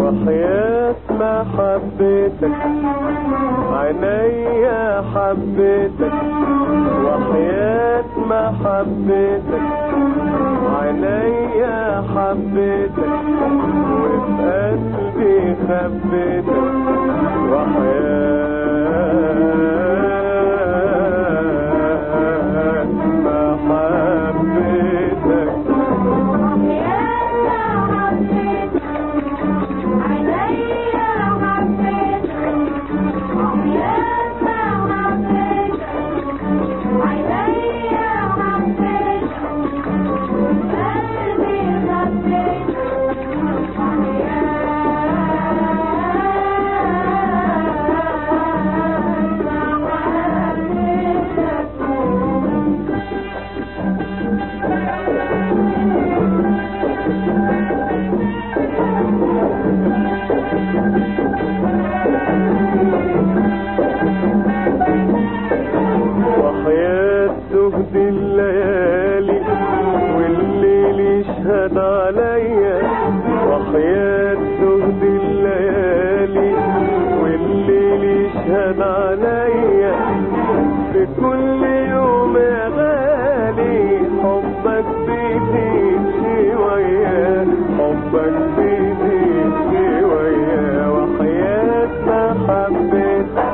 وحياة محبتك عينيا حبيتك وحياة محبتك عينيا حبيتك وفي قلبي خبيتك وحياة محبتك وحياة تهدي الليالي والليل يشهد عليا وحياة تهدي الليالي والليل يشهد عليا في كل يوم يا غالي حبك بيزيد شوية حبك بيزيد شوية وحياة محبتك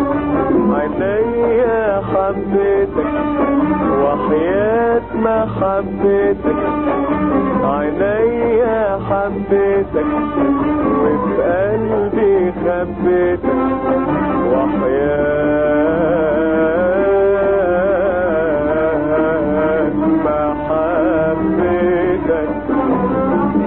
عينيا حبيتك وحياة محبتك عينيا حبيتك وفي قلبي خبيتك وحياة محبتك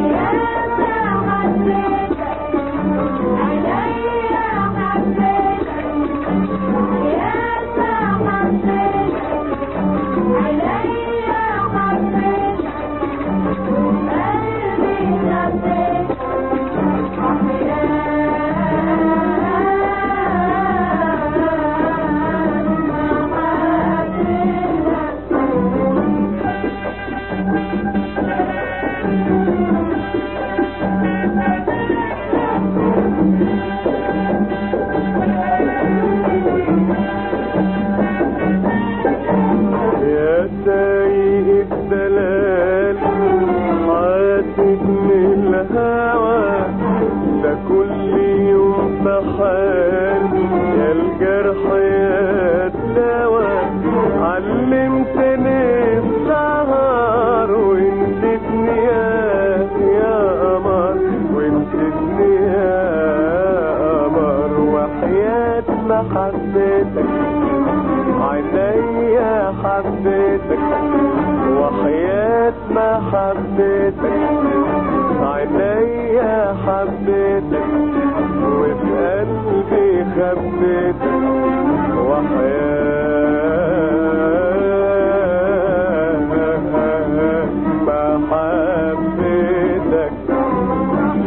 يا سايق الدلال حاسس من الهوى ده كل يوم بحال يا الجرح يا الدواء علمتني السهر ونسيتني يا يا قمر ونسيتني يا قمر وحياة محبتك عينيا حبيتك وحياة محبتك عينيا حبيتك وفي قلبي خبيتك وحياة محبتك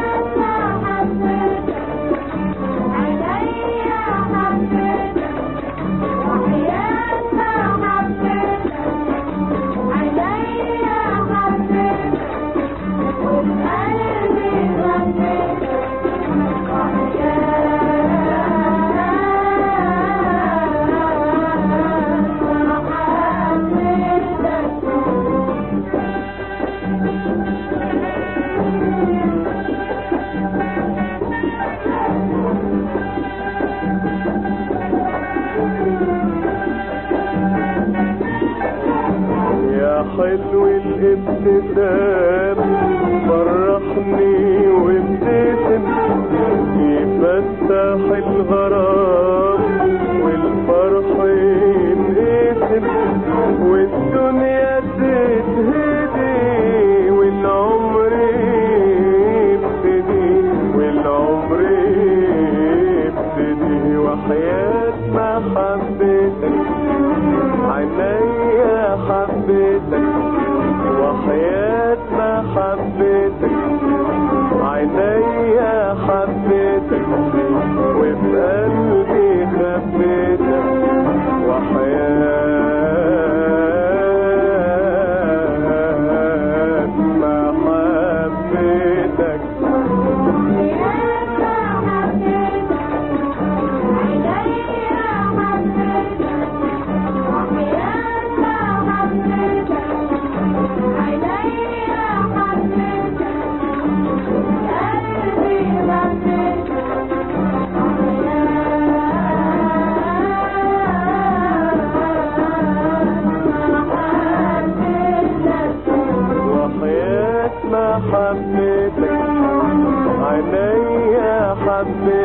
يا حلو الابتسام فرحني وابتسم يفتح الغرام والفرح ينقسم والدنيا تتهدي والعمر يبتدي والعمر يبتدي وحياة محبتك عينيا حبيتك وحياة محبتك عينيا حبيتك وفي قلبي خبيتك وحياة محبتك وحياة محبتك عينيا حبيتك